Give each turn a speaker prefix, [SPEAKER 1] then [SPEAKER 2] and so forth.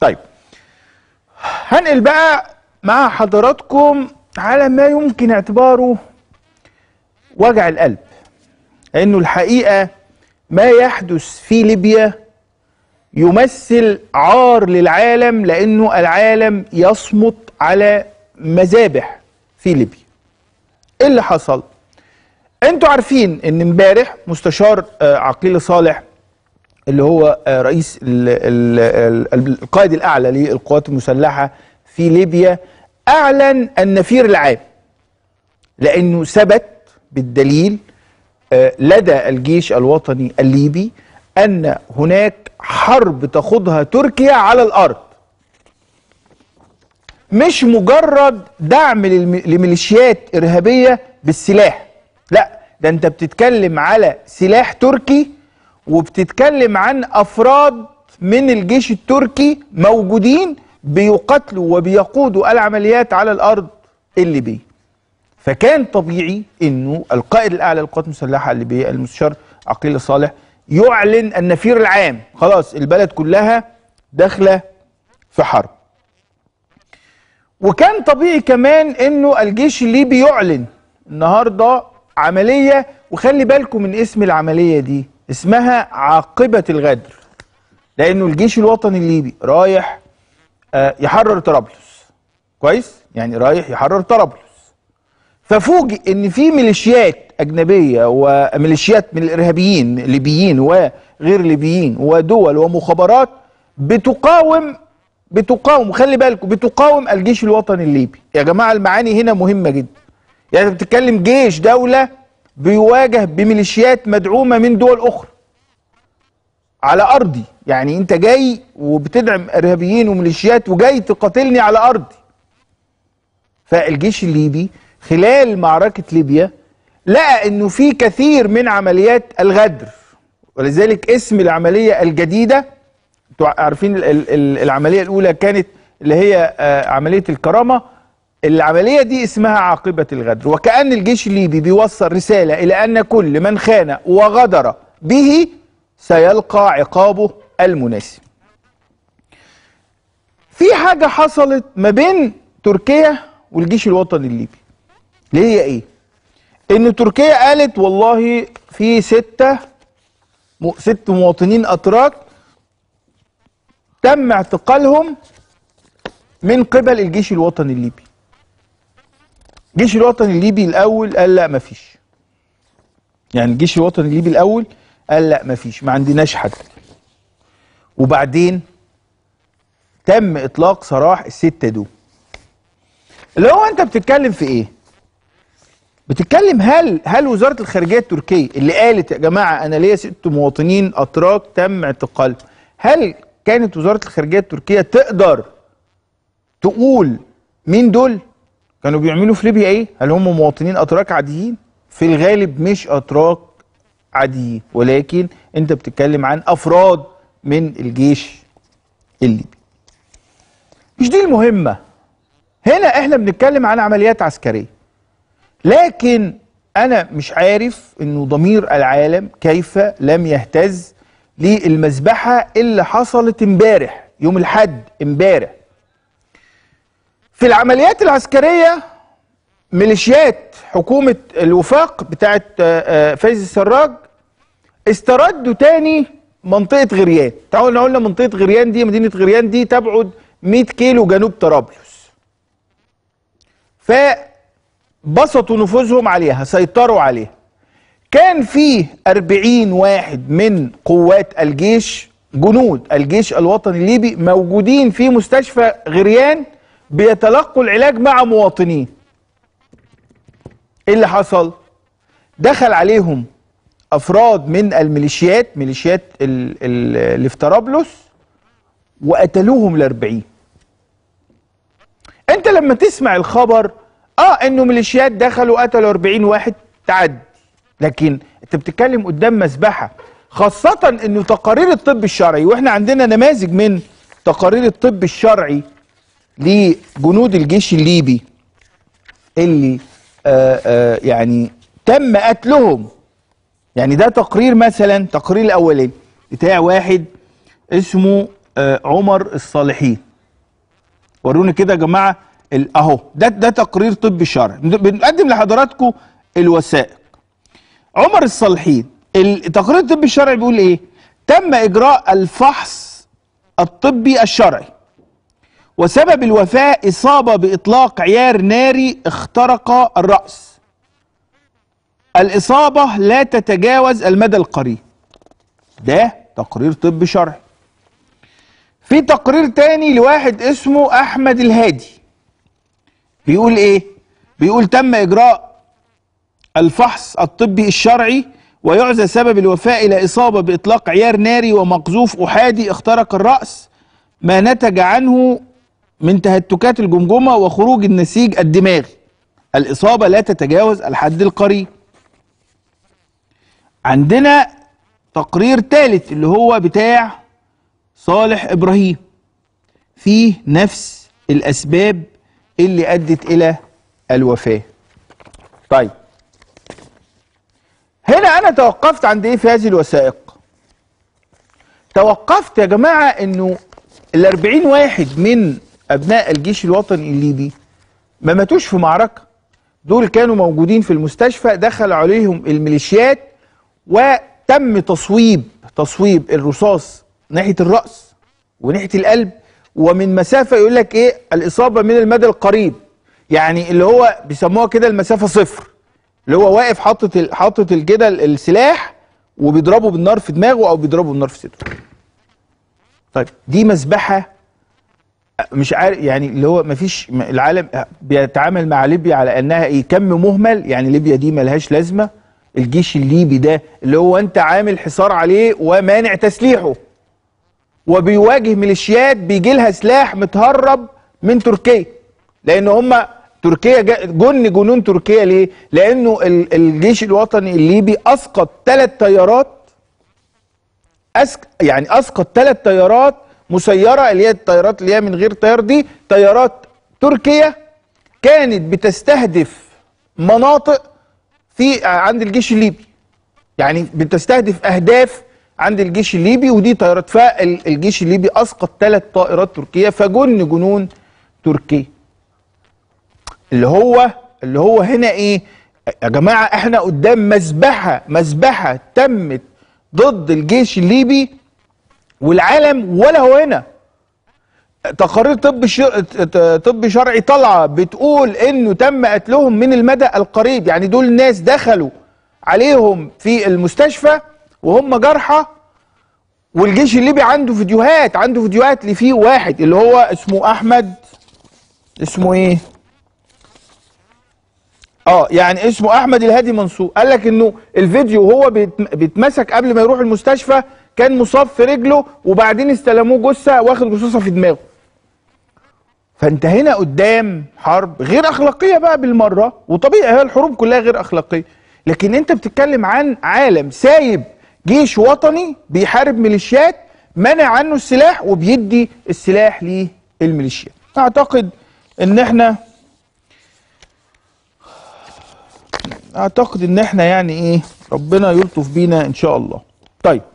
[SPEAKER 1] طيب هنقل بقى مع حضراتكم على ما يمكن اعتباره وجع القلب انه الحقيقه ما يحدث في ليبيا يمثل عار للعالم لانه العالم يصمت على مذابح في ليبيا ايه اللي حصل انتوا عارفين ان امبارح مستشار آه، عقيل صالح اللي هو آه، رئيس ال ال ال القائد الاعلى للقوات المسلحه في ليبيا اعلن النفير العام لانه ثبت بالدليل آه، لدى الجيش الوطني الليبي ان هناك حرب تخوضها تركيا على الارض مش مجرد دعم للم- لميليشيات ارهابيه بالسلاح لا ده انت بتتكلم على سلاح تركي وبتتكلم عن افراد من الجيش التركي موجودين بيقاتلوا وبيقودوا العمليات على الارض الليبيه فكان طبيعي انه القائد الاعلى للقوات المسلحه الليبيه المستشار عقيل صالح يعلن النفير العام خلاص البلد كلها داخله في حرب وكان طبيعي كمان انه الجيش الليبي يعلن النهارده عمليه وخلي بالكم من اسم العمليه دي اسمها عاقبه الغدر لانه الجيش الوطني الليبي رايح آه، يحرر طرابلس كويس يعني رايح يحرر طرابلس ففوجئ ان في ميليشيات اجنبيه وميليشيات من الارهابيين ليبيين وغير ليبيين ودول ومخابرات بتقاوم بتقاوم خلي بالكم بتقاوم الجيش الوطني الليبي يا جماعه المعاني هنا مهمه جدا يعني أنت بتتكلم جيش دوله بيواجه بميليشيات مدعومه من دول اخرى على ارضي يعني انت جاي وبتدعم ارهابيين وميليشيات وجاي تقاتلني على ارضي فالجيش الليبي خلال معركة ليبيا لقى انه في كثير من عمليات الغدر ولذلك اسم العملية الجديدة انتوا عارفين ال- ال- ال- العملية الأولى كانت اللي هي آه، عملية الكرامة العملية دي اسمها عاقبة الغدر وكأن الجيش الليبي بيوصل رسالة إلى أن كل من خان وغدر به سيلقى عقابه المناسب في حاجة حصلت ما بين تركيا والجيش الوطني الليبي اللي هي ايه ان تركيا قالت والله في ستة م- ست مواطنين اتراك تم اعتقالهم من قبل الجيش الوطني الليبي الجيش الوطني الليبي الاول قال لا مفيش يعني الجيش الوطني الليبي الاول قال لا مفيش ما عندناش حد وبعدين تم اطلاق سراح الستة دول اللي هو انت بتتكلم في ايه بتتكلم هل هل وزاره الخارجيه التركيه اللي قالت يا جماعه انا ليا ست مواطنين اتراك تم اعتقالهم هل كانت وزاره الخارجيه التركيه تقدر تقول مين دول كانوا بيعملوا في ليبيا ايه هل هم مواطنين اتراك عاديين في الغالب مش اتراك عاديين ولكن انت بتتكلم عن افراد من الجيش الليبي مش دي المهمه هنا احنا بنتكلم عن عمليات عسكريه لكن انا مش عارف انه ضمير العالم كيف لم يهتز للمذبحه اللي حصلت امبارح يوم الحد امبارح في العمليات العسكريه ميليشيات حكومه الوفاق بتاعت آه، آه، فايز السراج استردوا تاني منطقه غريان تعالوا قلنا منطقه غريان دي مدينه غريان دي تبعد 100 كيلو جنوب طرابلس فبسطوا نفوذهم عليها سيطروا عليها كان فيه 40 واحد من قوات الجيش جنود الجيش الوطني الليبي موجودين في مستشفى غريان بيتلقوا العلاج مع مواطنين ايه اللي حصل دخل عليهم افراد من الميليشيات ميليشيات ال- ال- اللي في طرابلس وقتلوهم الأربعين انت لما تسمع الخبر اه انه ميليشيات دخلوا قتلوا 40 واحد تعدي لكن انت بتتكلم قدام مذبحه خاصة انه تقارير الطب الشرعي واحنا عندنا نماذج من تقارير الطب الشرعي لجنود الجيش الليبي اللي آآ آآ يعني تم قتلهم يعني ده تقرير مثلا تقرير الاولاني بتاع واحد اسمه آه، عمر الصالحين وروني كده يا جماعه ال- اهو ده ده تقرير طبي شرعي بنقدم لحضراتكم الوثائق عمر الصالحين التقرير الطبي الشرعي بيقول ايه تم اجراء الفحص الطبي الشرعي وسبب الوفاة إصابة بإطلاق عيار ناري اخترق الرأس الإصابة لا تتجاوز المدى القريب ده تقرير طبي شرعي في تقرير تاني لواحد اسمه أحمد الهادي بيقول إيه بيقول تم إجراء الفحص الطبي الشرعي ويعزى سبب الوفاة إلى إصابة بإطلاق عيار ناري ومقذوف أحادي اخترق الرأس ما نتج عنه من تهتكات الجمجمة وخروج النسيج الدماغي الإصابة لا تتجاوز الحد القريب عندنا تقرير ثالث اللي هو بتاع صالح إبراهيم فيه نفس الأسباب اللي أدت إلى الوفاة طيب هنا أنا توقفت عند إيه في هذه الوثائق توقفت يا جماعة إنه الأربعين واحد من أبناء الجيش الوطني الليبي ما ماتوش في معركة دول كانوا موجودين في المستشفى دخل عليهم الميليشيات وتم تصويب تصويب الرصاص ناحية الرأس وناحية القلب ومن مسافة يقول لك ايه الإصابة من المدى القريب يعني اللي هو بيسموها كده المسافة صفر اللي هو واقف حاطط ال- حاطط ال- كده ال- السلاح وبيضربه بالنار في دماغه او بيضربه بالنار في صدره طيب دي مذبحة مش عارف يعني اللي هو مفيش م- العالم بيتعامل مع ليبيا على انها ايه كم مهمل يعني ليبيا دي ملهاش لازمه الجيش الليبي ده اللي هو انت عامل حصار عليه ومانع تسليحه وبيواجه ميليشيات بيجي لها سلاح متهرب من تركيا لان هم تركيا جا- جن جنون تركيا ليه؟ لانه ال- الجيش الوطني الليبي اسقط ثلاث طيارات أسك يعني اسقط ثلاث طيارات مسيره اللي هي الطيارات اللي هي من غير طيار دي طيارات تركيا كانت بتستهدف مناطق في عند الجيش الليبي يعني بتستهدف اهداف عند الجيش الليبي ودي طيارات فالجيش الليبي اسقط ثلاث طائرات تركيه فجن جنون تركيا اللي هو اللي هو هنا ايه يا جماعه احنا قدام مذبحه مذبحه تمت ضد الجيش الليبي والعالم ولا هو هنا تقارير طب شر... طب شرعي طالعه بتقول انه تم قتلهم من المدى القريب يعني دول ناس دخلوا عليهم في المستشفى وهم جرحى والجيش الليبي عنده فيديوهات عنده فيديوهات اللي فيه واحد اللي هو اسمه احمد اسمه ايه اه يعني اسمه احمد الهادي منصور قال لك انه الفيديو وهو بيت- بيتمسك قبل ما يروح المستشفى كان مصاب في رجله وبعدين استلموه جثه واخد رصاصه في دماغه فانت هنا قدام حرب غير اخلاقيه بقى بالمره وطبيعي هي الحروب كلها غير اخلاقيه لكن انت بتتكلم عن عالم سايب جيش وطني بيحارب ميليشيات منع عنه السلاح وبيدي السلاح للميليشيات اعتقد ان احنا اعتقد ان احنا يعني ايه ربنا يلطف بينا ان شاء الله طيب